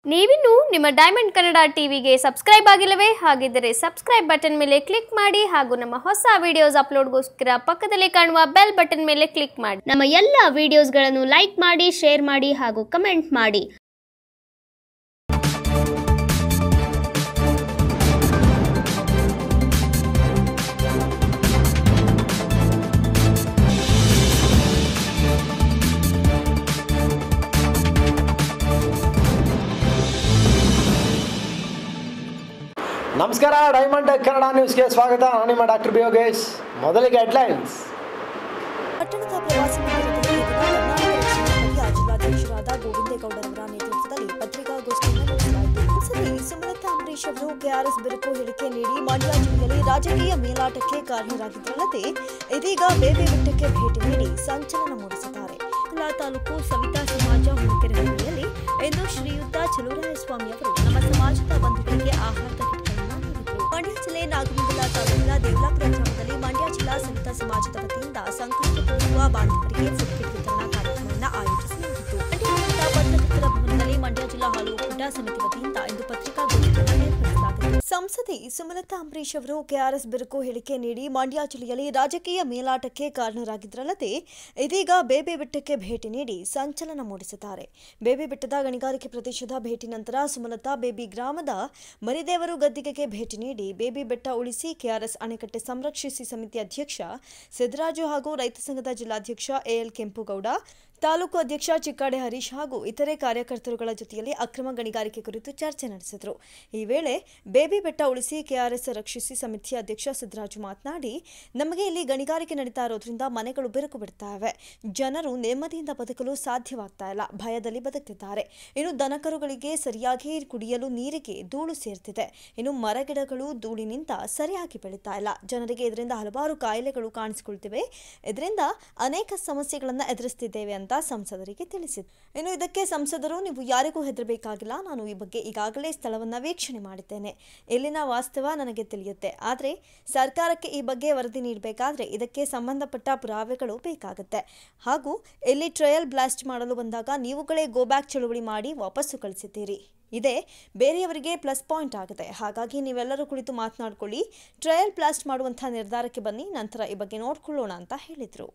ನೀವಿನ್ನು ನಿಮ್ಮ ಡೈಮಂಡ್ ಕನ್ನಡ ಟಿವಿಗೆ ಸಬ್ಸ್ಕ್ರೈಬ್ ಆಗಿಲ್ಲವೇ ಹಾಗಿದ್ದರೆ ಸಬ್ಸ್ಕ್ರೈಬ್ ಬಟನ್ ಮೇಲೆ ಕ್ಲಿಕ್ ಮಾಡಿ ಹಾಗೂ ನಮ್ಮ ಹೊಸ ವಿಡಿಯೋಸ್ ಅಪ್ಲೋಡ್ಗೋಸ್ಕರ ಪಕ್ಕದಲ್ಲಿ ಕಾಣುವ ಬೆಲ್ ಬಟನ್ ಮೇಲೆ ಕ್ಲಿಕ್ ಮಾಡಿ ನಮ್ಮ ಎಲ್ಲ ವಿಡಿಯೋಸ್ಗಳನ್ನು ಲೈಕ್ ಮಾಡಿ ಶೇರ್ ಮಾಡಿ ಹಾಗೂ ಕಮೆಂಟ್ ಮಾಡಿ ನಮಸ್ಕಾರ ಡೈಮಂಡ್ ಕನ್ನಡ ನ್ಯೂಸ್ಗೆ ಸ್ವಾಗತ ನಾನು ನಿಮ್ಮ ಡಾಕ್ಟರ್ ಬಿ ಯೋಗೇಶ್ ಮೊದಲಿಗೆ ಹೆಡ್ಲೈನ್ಸ್ ಪಟ್ಟಣದ ಪ್ರವಾಸಿ ಮಂದಿರದಲ್ಲಿ ಈ ದಿನ ಕರ್ನಾಟಕ ರಕ್ಷಣಾ ಪಡೆಯ ಜಿಲ್ಲಾಧ್ಯಕ್ಷರಾದ ಗೋವಿಂದೇಗೌಡರವರ ನೇತೃತ್ವದಲ್ಲಿ ಪತ್ರಿಕಾಗೋಷ್ಠಿಯನ್ನು ನಡೆಸಲಾಯಿತು ಸಭೆಯಲ್ಲಿ ಸುಮಲತಾ ಅಂಬರೀಶ್ ಅವರು ಕೆಆರ್ಎಸ್ ಬಿರುಕು ಹೇಳಿಕೆ ನೀಡಿ ಮಂಡ್ಯ ಜಿಲ್ಲೆಯಲ್ಲಿ ರಾಜಕೀಯ ಮೇಲಾಟಕ್ಕೆ ಕಾರಣರಾಗಿದ್ದರಲ್ಲದೆ ಇದೀಗ ಬೇಬೆ ಬೆಟ್ಟಕ್ಕೆ ಭೇಟಿ ನೀಡಿ ಸಂಚಲನ ಮೂಡಿಸಿದ್ದಾರೆ ಕುಲ ತಾಲೂಕು ಸವಿತಾ ಸಮಾಜ ಹುಣಕೆರೆಹಳ್ಳಿಯಲ್ಲಿ ಇಂದು ಶ್ರೀಯುತ ಚಲುವರಾಯಸ್ವಾಮಿ ಅವರು ನಮ್ಮ ಸಮಾಜದ ಬಂಧುಗಳಿಗೆ ಆಹಾರದ ಕಿಟ್ಗಳನ್ನು ನೀಡಿದರು ಮಂಡ್ಯ ಜಿಲ್ಲೆ ನಾಗಮಂಗಲ ತಾಲೂಕಿನ ದೇವಲಾಪುರ ಗ್ರಾಮದಲ್ಲಿ ಮಂಡ್ಯ ಜಿಲ್ಲಾ ಸವಿತಾ ಸಮಾಜದ ವತಿಯಿಂದ ಸಂಕಷ್ಟದಲ್ಲಿರುವ ಬಾಂಧವರಿಗೆ ಫುಡ್ ಕಿಟ್ ವಿತರಣಾ ಕಾರ್ಯಕ್ರಮವನ್ನು ಆಯೋಜಿಸಲಾಗಿತ್ತು ಮಂಡ್ಯ ನಗರದ ಪತ್ರಕರ್ತರ ಭವನದಲ್ಲಿ ಮಂಡ್ಯ ಜಿಲ್ಲಾ ಹಾಲು ಒಕ್ಕೂಟ ಸಮಿತಿ ವತಿಯಿಂದ ಇಂದು ಪತ್ರಿಕಾಗೋಷ್ಠಿಯನ್ನು ಏರ್ಪಡಿಸಲಾಗಿತ್ತು ಸಂಸದೆ ಸುಮಲತಾ ಅಂಬರೀಶ್ ಅವರು ಕೆಆರ್ಎಸ್ ಬಿರುಕು ಹೇಳಿಕೆ ನೀಡಿ ಮಂಡ್ಯ ಜಿಲ್ಲೆಯಲ್ಲಿ ರಾಜಕೀಯ ಮೇಲಾಟಕ್ಕೆ ಕಾರಣರಾಗಿದ್ದರಲ್ಲದೆ ಇದೀಗ ಬೇಬೆ ಬೆಟ್ಟಕ್ಕೆ ಭೇಟಿ ನೀಡಿ ಸಂಚಲನ ಮೂಡಿಸಿದ್ದಾರೆ ಬೇಬೆ ಬೆಟ್ಟದ ಗಣಿಗಾರಿಕೆ ಪ್ರದೇಶದ ಭೇಟಿ ನಂತರ ಸುಮಲತಾ ಬೇಬಿ ಗ್ರಾಮದ ಮರಿದೇವರು ಗದ್ದಿಗೆಗೆ ಭೇಟಿ ನೀಡಿ ಬೇಬಿ ಬೆಟ್ಟ ಉಳಿಸಿ ಕೆಆರ್ಎಸ್ ಅಣೆಕಟ್ಟೆ ಸಂರಕ್ಷಿಸಿ ಸಮಿತಿ ಅಧ್ಯಕ್ಷ ಸಿದ್ದರಾಜು ಹಾಗೂ ರೈತ ಸಂಘದ ಜಿಲ್ಲಾಧ್ಯಕ್ಷ ಎಎಲ್ ಕೆಂಪುಗೌಡ ತಾಲೂಕು ಅಧ್ಯಕ್ಷ ಚಿಕ್ಕಾಡೆ ಹರೀಶ್ ಹಾಗೂ ಇತರೆ ಕಾರ್ಯಕರ್ತರುಗಳ ಜೊತೆಯಲ್ಲಿ ಅಕ್ರಮ ಗಣಿಗಾರಿಕೆ ಕುರಿತು ಚರ್ಚೆ ನಡೆಸಿದರು ಈ ವೇಳೆ ಬೇಬಿ ಬೆಟ್ಟ ಉಳಿಸಿ ಕೆಆರ್ಎಸ್ ರಕ್ಷಿಸಿ ಸಮಿತಿಯ ಅಧ್ಯಕ್ಷ ಸಿದ್ದರಾಜು ಮಾತನಾಡಿ ನಮಗೆ ಇಲ್ಲಿ ಗಣಿಗಾರಿಕೆ ನಡೀತಾ ಇರೋದ್ರಿಂದ ಮನೆಗಳು ಬಿರುಕು ಬಿಡ್ತಾ ಇವೆ ಜನರು ನೆಮ್ಮದಿಯಿಂದ ಬದುಕಲು ಸಾಧ್ಯವಾಗ್ತಾ ಇಲ್ಲ ಭಯದಲ್ಲಿ ಬದುಕ್ತಿದ್ದಾರೆ ಇನ್ನು ದನಕರುಗಳಿಗೆ ಸರಿಯಾಗಿ ಕುಡಿಯಲು ನೀರಿಗೆ ಧೂಳು ಸೇರ್ತಿದೆ ಇನ್ನು ಮರಗಿಡಗಳು ಧೂಳಿನಿಂದ ಸರಿಯಾಗಿ ಬೆಳೀತಾ ಇಲ್ಲ ಜನರಿಗೆ ಇದರಿಂದ ಹಲವಾರು ಕಾಯಿಲೆಗಳು ಕಾಣಿಸಿಕೊಳ್ತಿವೆ ಇದರಿಂದ ಅನೇಕ ಸಮಸ್ಯೆಗಳನ್ನು ಎದುರಿಸ್ತಿದ್ದೇವೆ ಅಂತ ಸಂಸದರಿಗೆ ತಿಳಿಸಿದರು ಇನ್ನು ಇದಕ್ಕೆ ಸಂಸದರು ನೀವು ಯಾರಿಗೂ ಹೆದರಬೇಕಾಗಿಲ್ಲ ನಾನು ಈ ಬಗ್ಗೆ ಈಗಾಗಲೇ ಸ್ಥಳವನ್ನು ವೀಕ್ಷಣೆ ಮಾಡಿದ್ದೇನೆ ಇಲ್ಲಿನ ವಾಸ್ತವ ನನಗೆ ತಿಳಿಯುತ್ತೆ ಆದರೆ ಸರ್ಕಾರಕ್ಕೆ ಈ ಬಗ್ಗೆ ವರದಿ ನೀಡಬೇಕಾದ್ರೆ ಇದಕ್ಕೆ ಸಂಬಂಧಪಟ್ಟ ಪುರಾವೆಗಳು ಬೇಕಾಗುತ್ತೆ ಹಾಗೂ ಇಲ್ಲಿ ಟ್ರಯಲ್ ಬ್ಲಾಸ್ಟ್ ಮಾಡಲು ಬಂದಾಗ ನೀವುಗಳೇ ಗೋ ಬ್ಯಾಕ್ ಚಳುವಳಿ ಮಾಡಿ ವಾಪಸ್ಸು ಕಳಿಸಿದ್ದೀರಿ ಇದೇ ಬೇರೆಯವರಿಗೆ ಪ್ಲಸ್ ಪಾಯಿಂಟ್ ಆಗುತ್ತೆ ಹಾಗಾಗಿ ನೀವೆಲ್ಲರೂ ಕುಳಿತು ಮಾತನಾಡ್ಕೊಳ್ಳಿ ಟ್ರಯಲ್ ಬ್ಲಾಸ್ಟ್ ಮಾಡುವಂಥ ನಿರ್ಧಾರಕ್ಕೆ ಬನ್ನಿ ನಂತರ ಈ ಬಗ್ಗೆ ನೋಡ್ಕೊಳ್ಳೋಣ ಅಂತ ಹೇಳಿದರು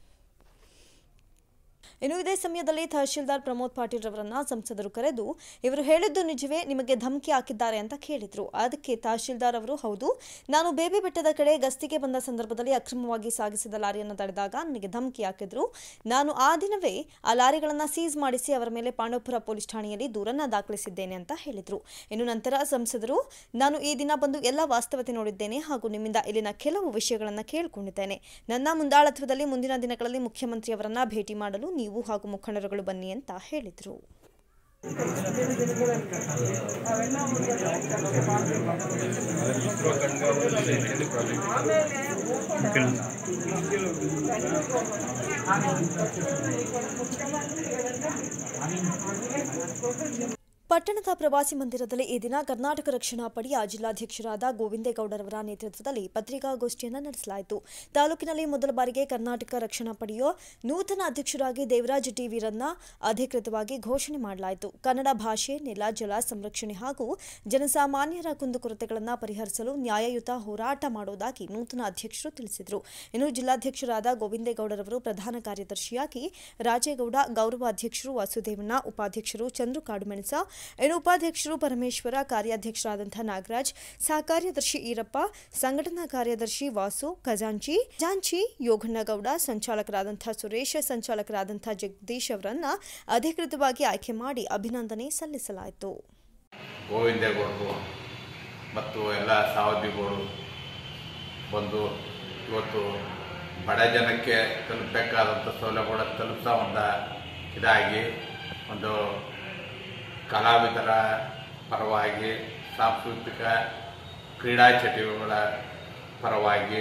ಇನ್ನು ಇದೇ ಸಮಯದಲ್ಲಿ ತಹಶೀಲ್ದಾರ್ ಪ್ರಮೋದ್ ಪಾಟೀಲ್ ರವರನ್ನ ಸಂಸದರು ಕರೆದು ಇವರು ಹೇಳಿದ್ದು ನಿಜವೇ ನಿಮಗೆ ಧಮಕಿ ಹಾಕಿದ್ದಾರೆ ಅಂತ ಕೇಳಿದ್ರು ಅದಕ್ಕೆ ತಹಶೀಲ್ದಾರ್ ಅವರು ಹೌದು ನಾನು ಬೇಬೆ ಬೆಟ್ಟದ ಕಡೆ ಗಸ್ತಿಗೆ ಬಂದ ಸಂದರ್ಭದಲ್ಲಿ ಅಕ್ರಮವಾಗಿ ಸಾಗಿಸಿದ ಲಾರಿಯನ್ನು ತಡೆದಾಗ ನನಗೆ ಧಮಕಿ ಹಾಕಿದ್ರು ನಾನು ಆ ದಿನವೇ ಆ ಲಾರಿಗಳನ್ನು ಸೀಸ್ ಮಾಡಿಸಿ ಅವರ ಮೇಲೆ ಪಾಂಡವಪುರ ಪೊಲೀಸ್ ಠಾಣೆಯಲ್ಲಿ ದೂರನ್ನ ದಾಖಲಿಸಿದ್ದೇನೆ ಅಂತ ಹೇಳಿದ್ರು ಇನ್ನು ನಂತರ ಸಂಸದರು ನಾನು ಈ ದಿನ ಬಂದು ಎಲ್ಲ ವಾಸ್ತವತೆ ನೋಡಿದ್ದೇನೆ ಹಾಗೂ ನಿಮ್ಮಿಂದ ಇಲ್ಲಿನ ಕೆಲವು ವಿಷಯಗಳನ್ನು ಕೇಳಿಕೊಂಡಿದ್ದೇನೆ ನನ್ನ ಮುಂದಾಳತ್ವದಲ್ಲಿ ಮುಂದಿನ ದಿನಗಳಲ್ಲಿ ಮುಖ್ಯಮಂತ್ರಿಯವರನ್ನ ಭೇಟಿ ಮಾಡಲು ನೀವು ಹಾಗೂ ಮುಖಂಡರುಗಳು ಬನ್ನಿ ಅಂತ ಹೇಳಿದರು ಪಟ್ಟಣದ ಪ್ರವಾಸಿ ಮಂದಿರದಲ್ಲಿ ಈ ದಿನ ಕರ್ನಾಟಕ ರಕ್ಷಣಾ ಪಡೆಯ ಜಿಲ್ಲಾಧ್ಯಕ್ಷರಾದ ಗೋವಿಂದೇಗೌಡರವರ ನೇತೃತ್ವದಲ್ಲಿ ಪತ್ರಿಕಾಗೋಷ್ಠಿಯನ್ನು ನಡೆಸಲಾಯಿತು ತಾಲೂಕಿನಲ್ಲಿ ಮೊದಲ ಬಾರಿಗೆ ಕರ್ನಾಟಕ ರಕ್ಷಣಾ ಪಡೆಯ ನೂತನ ಅಧ್ಯಕ್ಷರಾಗಿ ದೇವರಾಜ್ ಟಿವಿರನ್ನ ಅಧಿಕೃತವಾಗಿ ಘೋಷಣೆ ಮಾಡಲಾಯಿತು ಕನ್ನಡ ಭಾಷೆ ನೆಲ ಜಲ ಸಂರಕ್ಷಣೆ ಹಾಗೂ ಜನಸಾಮಾನ್ಯರ ಕುಂದುಕೊರತೆಗಳನ್ನು ಪರಿಹರಿಸಲು ನ್ಯಾಯಯುತ ಹೋರಾಟ ಮಾಡುವುದಾಗಿ ನೂತನ ಅಧ್ಯಕ್ಷರು ತಿಳಿಸಿದರು ಇನ್ನು ಜಿಲ್ಲಾಧ್ಯಕ್ಷರಾದ ಗೋವಿಂದೇಗೌಡರವರು ಪ್ರಧಾನ ಕಾರ್ಯದರ್ಶಿಯಾಗಿ ರಾಜೇಗೌಡ ಗೌರವ ಅಧ್ಯಕ್ಷರು ವಾಸುದೇವಣ್ಣ ಉಪಾಧ್ಯಕ್ಷರು ಚಂದ್ರು ಕಾಡುಮೆಣಸ ಇನ್ನು ಉಪಾಧ್ಯಕ್ಷರು ಪರಮೇಶ್ವರ ಕಾರ್ಯಾಧ್ಯಕ್ಷರಾದಂಥ ನಾಗರಾಜ್ ಸಹ ಕಾರ್ಯದರ್ಶಿ ಈರಪ್ಪ ಸಂಘಟನಾ ಕಾರ್ಯದರ್ಶಿ ವಾಸು ಖಜಾಂಚಿ ಜಾಂಚಿ ಯೋಗಣ್ಣಗೌಡ ಸಂಚಾಲಕರಾದಂಥ ಸುರೇಶ್ ಸಂಚಾಲಕರಾದಂಥ ಜಗದೀಶ್ ಅವರನ್ನ ಅಧಿಕೃತವಾಗಿ ಆಯ್ಕೆ ಮಾಡಿ ಅಭಿನಂದನೆ ಸಲ್ಲಿಸಲಾಯಿತು ಗೋವಿಂದೇಗೌಡರು ಮತ್ತು ಎಲ್ಲ ಸಹೋದ್ಯೋಗಿಗಳು ಬಂದು ಇವತ್ತು ಬಡ ಜನಕ್ಕೆ ತಲುಪಬೇಕಾದಂಥ ಸೌಲಭ್ಯಗಳ ತಲುಪಿಸೋ ಒಂದು ಇದಾಗಿ ಒಂದು ಕಲಾವಿದರ ಪರವಾಗಿ ಸಾಂಸ್ಕೃತಿಕ ಕ್ರೀಡಾ ಚಟುವಟಿಕೆಗಳ ಪರವಾಗಿ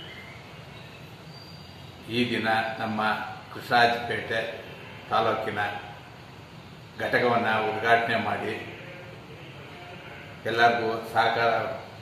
ಈ ದಿನ ನಮ್ಮ ಕೃಷಾಜಪೇಟೆ ತಾಲೂಕಿನ ಘಟಕವನ್ನು ಉದ್ಘಾಟನೆ ಮಾಡಿ ಎಲ್ಲರಿಗೂ ಸಹಕಾರ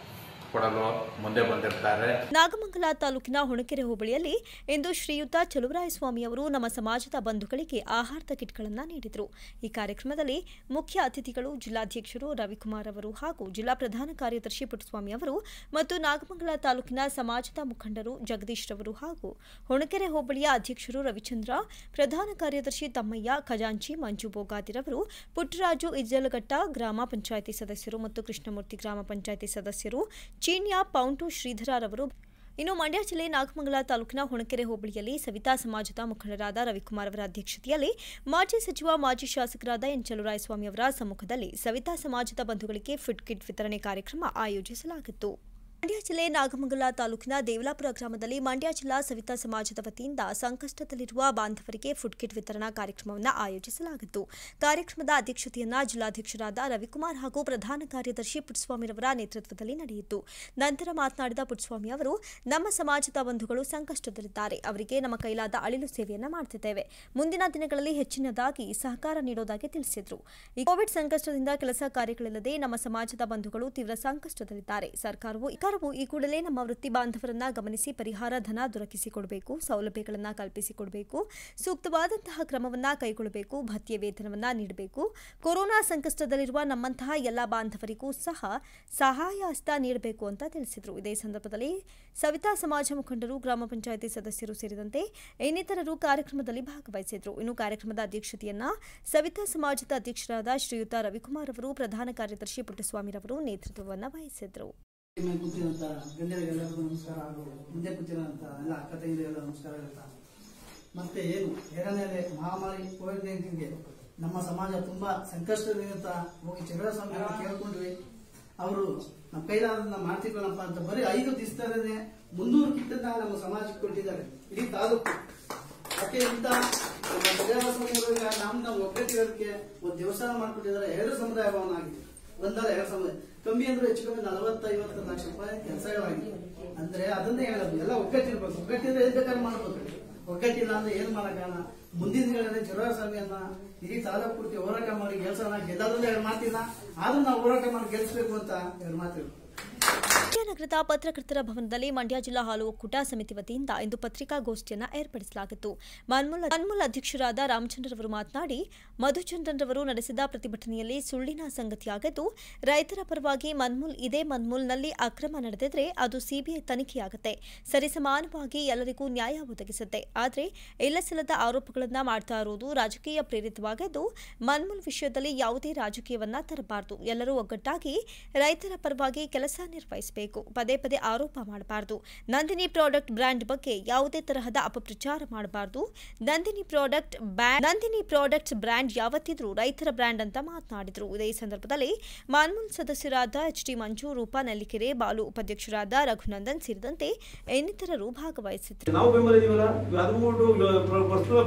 ಕೊಡಲು ಮುಂದೆ ಬಂದಿರ್ತಾರೆ ನಾಗಮಂಗಲ ತಾಲೂಕಿನ ಹೊಣಕೆರೆ ಹೋಬಳಿಯಲ್ಲಿ ಇಂದು ಶ್ರೀಯುತ ಚಲುವರಾಯಸ್ವಾಮಿ ಅವರು ನಮ್ಮ ಸಮಾಜದ ಬಂಧುಗಳಿಗೆ ಆಹಾರದ ಕಿಟ್ಗಳನ್ನು ನೀಡಿದರು ಈ ಕಾರ್ಯಕ್ರಮದಲ್ಲಿ ಮುಖ್ಯ ಅತಿಥಿಗಳು ಜಿಲ್ಲಾಧ್ಯಕ್ಷರು ರವಿಕುಮಾರ್ ಅವರು ಹಾಗೂ ಜಿಲ್ಲಾ ಪ್ರಧಾನ ಕಾರ್ಯದರ್ಶಿ ಪುಟ್ಟಸ್ವಾಮಿ ಅವರು ಮತ್ತು ನಾಗಮಂಗಲ ತಾಲೂಕಿನ ಸಮಾಜದ ಮುಖಂಡರು ಜಗದೀಶ್ ರವರು ಹಾಗೂ ಹೊಣಕೆರೆ ಹೋಬಳಿಯ ಅಧ್ಯಕ್ಷರು ರವಿಚಂದ್ರ ಪ್ರಧಾನ ಕಾರ್ಯದರ್ಶಿ ತಮ್ಮಯ್ಯ ಖಜಾಂಚಿ ಮಂಜು ಬೋಗಾದಿರವರು ಪುಟ್ಟರಾಜು ಇಜ್ಜಲಘಟ್ಟ ಗ್ರಾಮ ಪಂಚಾಯಿತಿ ಸದಸ್ಯರು ಮತ್ತು ಕೃಷ್ಣಮೂರ್ತಿ ಗ್ರಾಮ ಪಂಚಾಯಿತಿ ಸದಸ್ಯರು ಚೀನ್ಯ ಪೌಂಟು ಶ್ರೀಧರರವರು ಇನ್ನು ಮಂಡ್ಯ ಜಿಲ್ಲೆ ನಾಗಮಂಗಲ ತಾಲೂಕಿನ ಹೊಣಕೆರೆ ಹೋಬಳಿಯಲ್ಲಿ ಸವಿತಾ ಸಮಾಜದ ಮುಖಂಡರಾದ ರವಿಕುಮಾರ್ ಅವರ ಅಧ್ಯಕ್ಷತೆಯಲ್ಲಿ ಮಾಜಿ ಸಚಿವ ಮಾಜಿ ಶಾಸಕರಾದ ಎನ್ ಚಲುರಾಯಸ್ವಾಮಿ ಅವರ ಸಮ್ಮುಖದಲ್ಲಿ ಸವಿತಾ ಸಮಾಜದ ಬಂಧುಗಳಿಗೆ ಫಿಟ್ ಕಿಟ್ ವಿತರಣೆ ಕಾರ್ಯಕ್ರಮ ಆಯೋಜಿಸಲಾಗಿತ್ತು ಮಂಡ್ಯ ಜಿಲ್ಲೆ ನಾಗಮಂಗಲ ತಾಲೂಕಿನ ದೇವಲಾಪುರ ಗ್ರಾಮದಲ್ಲಿ ಮಂಡ್ಯ ಜಿಲ್ಲಾ ಸವಿತಾ ಸಮಾಜದ ವತಿಯಿಂದ ಸಂಕಷ್ಟದಲ್ಲಿರುವ ಬಾಂಧವರಿಗೆ ಫುಡ್ ಕಿಟ್ ವಿತರಣಾ ಕಾರ್ಯಕ್ರಮವನ್ನು ಆಯೋಜಿಸಲಾಗಿತ್ತು ಕಾರ್ಯಕ್ರಮದ ಅಧ್ಯಕ್ಷತೆಯನ್ನ ಜಿಲ್ಲಾಧ್ಯಕ್ಷರಾದ ರವಿಕುಮಾರ್ ಹಾಗೂ ಪ್ರಧಾನ ಕಾರ್ಯದರ್ಶಿ ಪುಟ್ಟಸ್ವಾಮಿರವರ ನೇತೃತ್ವದಲ್ಲಿ ನಡೆಯಿತು ನಂತರ ಮಾತನಾಡಿದ ಪುಟ್ಟಸ್ವಾಮಿ ಅವರು ನಮ್ಮ ಸಮಾಜದ ಬಂಧುಗಳು ಸಂಕಷ್ಟದಲ್ಲಿದ್ದಾರೆ ಅವರಿಗೆ ನಮ್ಮ ಕೈಲಾದ ಅಳಿಲು ಸೇವೆಯನ್ನ ಮಾಡುತ್ತಿದ್ದೇವೆ ಮುಂದಿನ ದಿನಗಳಲ್ಲಿ ಹೆಚ್ಚಿನದಾಗಿ ಸಹಕಾರ ನೀಡೋದಾಗಿ ತಿಳಿಸಿದರು ಈ ಕೋವಿಡ್ ಸಂಕಷ್ಟದಿಂದ ಕೆಲಸ ಕಾರ್ಯಗಳಿಲ್ಲದೆ ನಮ್ಮ ಸಮಾಜದ ಬಂಧುಗಳು ತೀವ್ರ ಸಂಕಷ್ಟದಲ್ಲಿದ್ದಾರೆ ಸರ್ಕಾರವು ಸರ್ಕಾರವು ಈ ಕೂಡಲೇ ನಮ್ಮ ವೃತ್ತಿ ಬಾಂಧವರನ್ನ ಗಮನಿಸಿ ಪರಿಹಾರ ಧನ ದೊರಕಿಸಿಕೊಡಬೇಕು ಸೌಲಭ್ಯಗಳನ್ನು ಕಲ್ಪಿಸಿಕೊಡಬೇಕು ಸೂಕ್ತವಾದಂತಹ ಕ್ರಮವನ್ನ ಕೈಗೊಳ್ಳಬೇಕು ಭತ್ಯೆ ವೇತನವನ್ನ ನೀಡಬೇಕು ಕೊರೋನಾ ಸಂಕಷ್ಟದಲ್ಲಿರುವ ನಮ್ಮಂತಹ ಎಲ್ಲ ಬಾಂಧವರಿಗೂ ಸಹ ಸಹಾಯ ಹಸ್ತ ನೀಡಬೇಕು ಅಂತ ತಿಳಿಸಿದರು ಇದೇ ಸಂದರ್ಭದಲ್ಲಿ ಸವಿತಾ ಸಮಾಜ ಮುಖಂಡರು ಗ್ರಾಮ ಪಂಚಾಯಿತಿ ಸದಸ್ಯರು ಸೇರಿದಂತೆ ಇನ್ನಿತರರು ಕಾರ್ಯಕ್ರಮದಲ್ಲಿ ಭಾಗವಹಿಸಿದರು ಇನ್ನು ಕಾರ್ಯಕ್ರಮದ ಅಧ್ಯಕ್ಷತೆಯನ್ನ ಸವಿತಾ ಸಮಾಜದ ಅಧ್ಯಕ್ಷರಾದ ಶ್ರೀಯುತ ರವಿಕುಮಾರ್ ಅವರು ಪ್ರಧಾನ ಕಾರ್ಯದರ್ಶಿ ಪುಟ್ಟಸ್ವಾಮಿರವರು ನೇತೃತ್ವವನ್ನು ವಹಿಸಿದರು ಮೇಲೆ ಕೂತಿರೋಂಥ ಗಣ್ಯರಿಗೆಲ್ಲರಿಗೂ ನಮಸ್ಕಾರ ಹಾಗೂ ಮುಂದೆ ಕೂತಿರೋಂಥ ಎಲ್ಲ ಅಕ್ಕ ತಂಗಿರಿಗೆಲ್ಲ ನಮಸ್ಕಾರ ಹೇಳ್ತಾ ಮತ್ತೆ ಏನು ಎರಡನೇ ಮಹಾಮಾರಿ ಕೋವಿಡ್ ನೈನ್ಟೀನ್ಗೆ ನಮ್ಮ ಸಮಾಜ ತುಂಬಾ ಸಂಕಷ್ಟದಿಂದ ಹೋಗಿ ಸ್ವಾಮಿ ಅವರು ಕೇಳ್ಕೊಂಡ್ವಿ ಅವರು ನಮ್ಮ ಕೈಲಾದನ್ನ ಮಾಡ್ತಿದ್ವಲ್ಲಪ್ಪ ಅಂತ ಬರೀ ಐದು ದಿವಸದಲ್ಲೇ ಮುನ್ನೂರು ಕಿಟ್ಟನ್ನ ನಮ್ಮ ಸಮಾಜಕ್ಕೆ ಕೊಟ್ಟಿದ್ದಾರೆ ಇಡೀ ತಾಲೂಕು ಯಾಕೆ ಅಂತ ನಮ್ಮ ಸ್ವಾಮಿ ಅವರು ಈಗ ನಮ್ಮ ನಾವು ಒಗ್ಗಟ್ಟಿರೋದಕ್ಕೆ ಒಂದು ದೇವಸ್ಥಾನ ಮಾಡ್ಕೊಟ್ಟಿದ್ದಾರೆ ಎರಡು ಸಮುದಾಯ ಭವನ ಆಗಿದೆ ಒಂದಲ್ಲ ಎರಡು ಸಮುದಾಯ ಕಮ್ಮಿ ಅಂದ್ರೆ ಹೆಚ್ಚು ಕಮ್ಮಿ ನಲವತ್ತ ಐವತ್ತು ಲಕ್ಷ ರೂಪಾಯಿ ಕೆಲಸಗಳಾಗಿದೆ ಅಂದ್ರೆ ಅದನ್ನೇ ಹೇಳೋದು ಎಲ್ಲ ಒಗ್ಗಟ್ಟಿರ್ಬೇಕು ಒಗ್ಗಟ್ಟಿದ್ರೆ ಏನ್ ಬೇಕಾದ್ರೂ ಮಾಡ್ಬೋದು ಒಗ್ಗಟ್ಟಿಲ್ಲ ಅಂದ್ರೆ ಏನ್ ಮಾಡಕ್ಕಾಗಲ್ಲ ಮುಂದಿನ ದಿನಗಳಲ್ಲಿ ಸ್ವಾಮಿಯನ್ನ ಇಡೀ ತಾಲೂಕು ಪೂರ್ತಿ ಹೋರಾಟ ಮಾಡಿ ಗೆಲ್ಸೋಣ ಗೆಲ್ಲೋದ್ರಲ್ಲಿ ಎರಡು ಮಾತಿಲ್ಲ ಆದ್ರೂ ನಾವು ಹೋರಾಟ ಮಾಡಿ ಗೆಲ್ಸ್ಬೇಕು ಅಂತ ಎರಡು ಮಾತಿಲ್ಲ ಮಂಡ್ಯ ನಗರದ ಪತ್ರಕರ್ತರ ಭವನದಲ್ಲಿ ಮಂಡ್ಯ ಜಿಲ್ಲಾ ಹಾಲು ಒಕ್ಕೂಟ ಸಮಿತಿ ವತಿಯಿಂದ ಇಂದು ಪತ್ರಿಕಾಗೋಷ್ಠಿಯನ್ನು ಏರ್ಪಡಿಸಲಾಗಿತ್ತು ಮನ್ಮೂಲ್ ಮನ್ಮೂಲ್ ಅಧ್ಯಕ್ಷರಾದ ರಾಮಚಂದ್ರರವರು ಮಾತನಾಡಿ ಮಧುಚಂದ್ರನ್ ನಡೆಸಿದ ಪ್ರತಿಭಟನೆಯಲ್ಲಿ ಸುಳ್ಳಿನ ಸಂಗತಿಯಾಗಿದ್ದು ರೈತರ ಪರವಾಗಿ ಮನ್ಮೂಲ್ ಇದೇ ಮನ್ಮೂಲ್ನಲ್ಲಿ ಅಕ್ರಮ ನಡೆದಿದ್ರೆ ಅದು ಸಿಬಿಐ ತನಿಖೆಯಾಗುತ್ತೆ ಸರಿಸಮಾನವಾಗಿ ಎಲ್ಲರಿಗೂ ನ್ಯಾಯ ಒದಗಿಸುತ್ತೆ ಆದರೆ ಇಲ್ಲಸಲ್ಲದ ಆರೋಪಗಳನ್ನ ಮಾಡ್ತಾ ಇರುವುದು ರಾಜಕೀಯ ಪ್ರೇರಿತವಾಗಿದ್ದು ಮನ್ಮೂಲ್ ವಿಷಯದಲ್ಲಿ ಯಾವುದೇ ರಾಜಕೀಯವನ್ನ ತರಬಾರದು ಎಲ್ಲರೂ ಒಗ್ಗಟ್ಟಾಗಿ ರೈತರ ಪರವಾಗಿ ಕೆಲಸ ನಿರ್ವಹಿಸಬೇಕು ಪದೇ ಪದೇ ಆರೋಪ ಮಾಡಬಾರದು ನಂದಿನಿ ಪ್ರಾಡಕ್ಟ್ ಬ್ರ್ಯಾಂಡ್ ಬಗ್ಗೆ ಯಾವುದೇ ತರಹದ ಅಪಪ್ರಚಾರ ಮಾಡಬಾರದು Nandini product brand Nandini products brand ಯಾವತ್ತಿದ್ರೂ ರೈತರ ಬ್ರ್ಯಾಂಡ್ ಅಂತ ಮಾತನಾಡಿದರು ಇದೇ ಸಂದರ್ಭದಲ್ಲಿ ಮಾನ್ಮೂಲ್ ಸದಸ್ಯರಾದ ಎಚ್ ಟಿ ಮಂಜು ರೂಪಾ ನೆಲ್ಲಿಕೆರೆ ಬಾಲು ಉಪಾಧ್ಯಕ್ಷರಾದ ರಘುನಂದನ್ ಸೇರಿದಂತೆ ಇನ್ನಿತರರು ಭಾಗವಹಿಸಿದ್ರು ನಾವು ಬೆಂಬಲ ಇದೀವಲ್ಲ ಅದು ಬಿಟ್ಟು ವಸ್ತು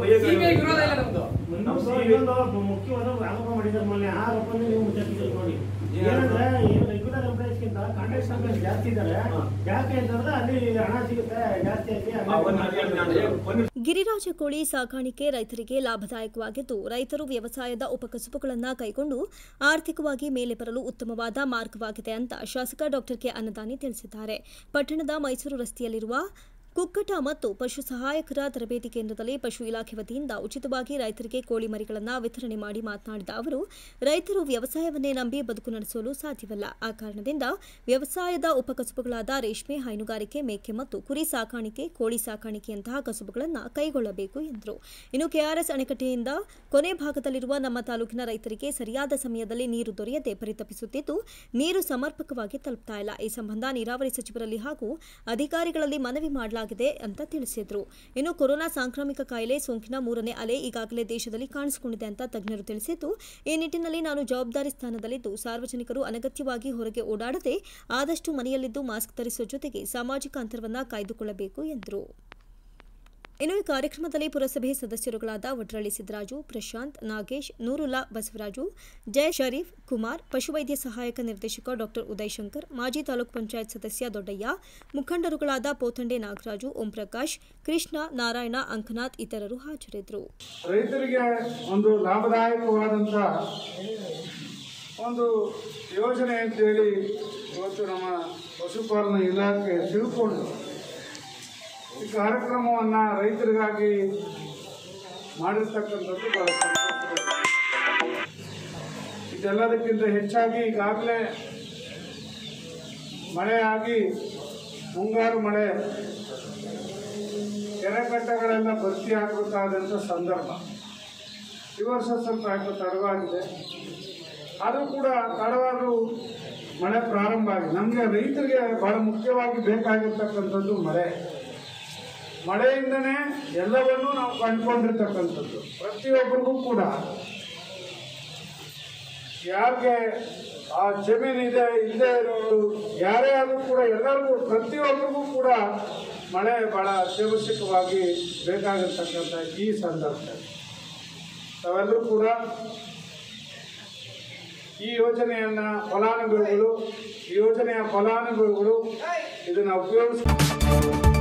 ನಮ್ದು ಇನ್ನೊಂದು ಮುಖ್ಯವಾದ ಆರೋಪ ಮಾಡಿದ್ದಾರೆ ಮೊನ್ನೆ ಆ ಆರೋಪನ ನೀವು ಮುಚ್ಚಾಕಿದ್ದೀರಿ ನೋಡಿ ಏನಂದ್ರೆ ಈ ರೆಗ್ಯುಲರ್ ಎಂಪ್ಲಾಯೀಸ್ಗಿಂತ ಕಾಂಟ್ರಾಕ್ಟ್ ಎಂಪ್ಲಾಯೀಸ್ ಜಾಸ್ತಿ ಇದ್ದಾರೆ ಯಾಕೆ ಅಂತಂದ್ರೆ ಅಲ್ಲಿ ಹಣ ಸಿಗುತ್ತೆ ಜಾಸ್ತಿ ಆಗಿ ಗಿರಿರಾಜ ಕೋಳಿ ಸಾಕಾಣಿಕೆ ರೈತರಿಗೆ ಲಾಭದಾಯಕವಾಗಿದ್ದು ರೈತರು ವ್ಯವಸಾಯದ ಉಪಕಸುಬುಗಳನ್ನು ಕೈಗೊಂಡು ಆರ್ಥಿಕವಾಗಿ ಮೇಲೆ ಬರಲು ಉತ್ತಮವಾದ ಮಾರ್ಗವಾಗಿದೆ ಅಂತ ಶಾಸಕ ಡಾಕ್ಟರ್ ಕೆ ಅನ್ನದಾನಿ ತಿಳಿಸಿದ್ದಾರೆ ಪಟ್ಟಣದ ಮೈಸೂರು ರಸ್ತೆಯಲ್ಲಿರುವ ಕುಕ್ಕಟ ಮತ್ತು ಪಶು ಸಹಾಯಕರ ತರಬೇತಿ ಕೇಂದ್ರದಲ್ಲಿ ಪಶು ಇಲಾಖೆ ವತಿಯಿಂದ ಉಚಿತವಾಗಿ ರೈತರಿಗೆ ಕೋಳಿ ಮರಿಗಳನ್ನು ವಿತರಣೆ ಮಾಡಿ ಮಾತನಾಡಿದ ಅವರು ರೈತರು ವ್ಯವಸಾಯವನ್ನೇ ನಂಬಿ ಬದುಕು ನಡೆಸಲು ಸಾಧ್ಯವಿಲ್ಲ ಆ ಕಾರಣದಿಂದ ವ್ಯವಸಾಯದ ಉಪಕಸುಬುಗಳಾದ ರೇಷ್ಮೆ ಹೈನುಗಾರಿಕೆ ಮೇಕೆ ಮತ್ತು ಕುರಿ ಸಾಕಾಣಿಕೆ ಕೋಳಿ ಸಾಕಾಣಿಕೆಯಂತಹ ಕಸುಬುಗಳನ್ನು ಕೈಗೊಳ್ಳಬೇಕು ಎಂದರು ಇನ್ನು ಕೆಆರ್ಎಸ್ ಅಣೆಕಟ್ಟೆಯಿಂದ ಕೊನೆ ಭಾಗದಲ್ಲಿರುವ ನಮ್ಮ ತಾಲೂಕಿನ ರೈತರಿಗೆ ಸರಿಯಾದ ಸಮಯದಲ್ಲಿ ನೀರು ದೊರೆಯದೆ ಪರಿತಪಿಸುತ್ತಿದ್ದು ನೀರು ಸಮರ್ಪಕವಾಗಿ ತಲುಪ್ತಾ ಇಲ್ಲ ಈ ಸಂಬಂಧ ನೀರಾವರಿ ಸಚಿವರಲ್ಲಿ ಹಾಗೂ ಅಧಿಕಾರಿಗಳಲ್ಲಿ ಮನವಿ ಮಾಡಲಾಗಿದೆ ಅಂತ ತಿಳಿಸಿದರು ಇನ್ನು ಕೊರೋನಾ ಸಾಂಕ್ರಾಮಿಕ ಕಾಯಿಲೆ ಸೋಂಕಿನ ಮೂರನೇ ಅಲೆ ಈಗಾಗಲೇ ದೇಶದಲ್ಲಿ ಕಾಣಿಸಿಕೊಂಡಿದೆ ಅಂತ ತಜ್ಞರು ತಿಳಿಸಿದ್ದು ಈ ನಿಟ್ಟಿನಲ್ಲಿ ನಾನು ಜವಾಬ್ದಾರಿ ಸ್ಥಾನದಲ್ಲಿದ್ದು ಸಾರ್ವಜನಿಕರು ಅನಗತ್ಯವಾಗಿ ಹೊರಗೆ ಓಡಾಡದೆ ಆದಷ್ಟು ಮನೆಯಲ್ಲಿದ್ದು ಮಾಸ್ಕ್ ಧರಿಸುವ ಜೊತೆಗೆ ಸಾಮಾಜಿಕ ಅಂತರವನ್ನು ಕಾಯ್ದುಕೊಳ್ಳಬೇಕು ಎಂದರು ಇನ್ನು ಈ ಕಾರ್ಯಕ್ರಮದಲ್ಲಿ ಪುರಸಭೆ ಸದಸ್ಯರುಗಳಾದ ವಡ್ರಳ್ಳಿ ಸಿದ್ದರಾಜು ಪ್ರಶಾಂತ್ ನಾಗೇಶ್ ನೂರುಲ್ಲಾ ಬಸವರಾಜು ಜಯ ಶರೀಫ್ ಕುಮಾರ್ ಪಶುವೈದ್ಯ ಸಹಾಯಕ ನಿರ್ದೇಶಕ ಡಾಕ್ಟರ್ ಉದಯ್ ಶಂಕರ್ ಮಾಜಿ ತಾಲೂಕು ಪಂಚಾಯತ್ ಸದಸ್ಯ ದೊಡ್ಡಯ್ಯ ಮುಖಂಡರುಗಳಾದ ಪೋತಂಡೆ ನಾಗರಾಜು ಓಂಪ್ರಕಾಶ್ ಕೃಷ್ಣ ನಾರಾಯಣ ಅಂಕನಾಥ್ ಇತರರು ಹಾಜರಿದ್ದರು ರೈತರಿಗೆ ಒಂದು ಲಾಭದಾಯಕವಾದಂತ ಒಂದು ಯೋಜನೆ ಅಂತೇಳಿ ಇವತ್ತು ನಮ್ಮ ಪಶುಪಾಲನಾ ಇಲಾಖೆ ತಿಳ್ಕೊಂಡು ಈ ಕಾರ್ಯಕ್ರಮವನ್ನು ರೈತರಿಗಾಗಿ ಮಾಡಿರ್ತಕ್ಕಂಥದ್ದು ಬಹಳ ಸಂತೋಷದ ಇದೆಲ್ಲದಕ್ಕಿಂತ ಹೆಚ್ಚಾಗಿ ಈಗಾಗಲೇ ಮಳೆ ಆಗಿ ಮುಂಗಾರು ಮಳೆ ಕೆರೆಕಟ್ಟೆಗಳೆಲ್ಲ ಭರ್ತಿ ಆಗಬೇಕಾದಂಥ ಸಂದರ್ಭ ಈ ವರ್ಷ ಸ್ವಲ್ಪ ಯಾಕೋ ತಡವಾಗಿದೆ ಆದರೂ ಕೂಡ ತಡವಾದರೂ ಮಳೆ ಪ್ರಾರಂಭ ಆಗಿದೆ ನಮಗೆ ರೈತರಿಗೆ ಬಹಳ ಮುಖ್ಯವಾಗಿ ಬೇಕಾಗಿರ್ತಕ್ಕಂಥದ್ದು ಮಳೆ ಮಳೆಯಿಂದನೇ ಎಲ್ಲವನ್ನೂ ನಾವು ಕಂಡುಕೊಂಡಿರ್ತಕ್ಕಂಥದ್ದು ಪ್ರತಿಯೊಬ್ಬರಿಗೂ ಕೂಡ ಯಾರಿಗೆ ಆ ಜಮೀನಿದೆ ಇಲ್ಲದೆ ಇರೋರು ಯಾರೇ ಆದರೂ ಕೂಡ ಎಲ್ಲರಿಗೂ ಪ್ರತಿಯೊಬ್ಬರಿಗೂ ಕೂಡ ಮಳೆ ಬಹಳ ಅತ್ಯವಶ್ಯಕವಾಗಿ ಬೇಕಾಗಿರ್ತಕ್ಕಂಥ ಈ ಸಂದರ್ಭದಲ್ಲಿ ತಾವೆಲ್ಲರೂ ಕೂಡ ಈ ಯೋಜನೆಯನ್ನ ಫಲಾನುಭವಿಗಳು ಈ ಯೋಜನೆಯ ಫಲಾನುಭವಿಗಳು ಇದನ್ನು ಉಪಯೋಗಿಸ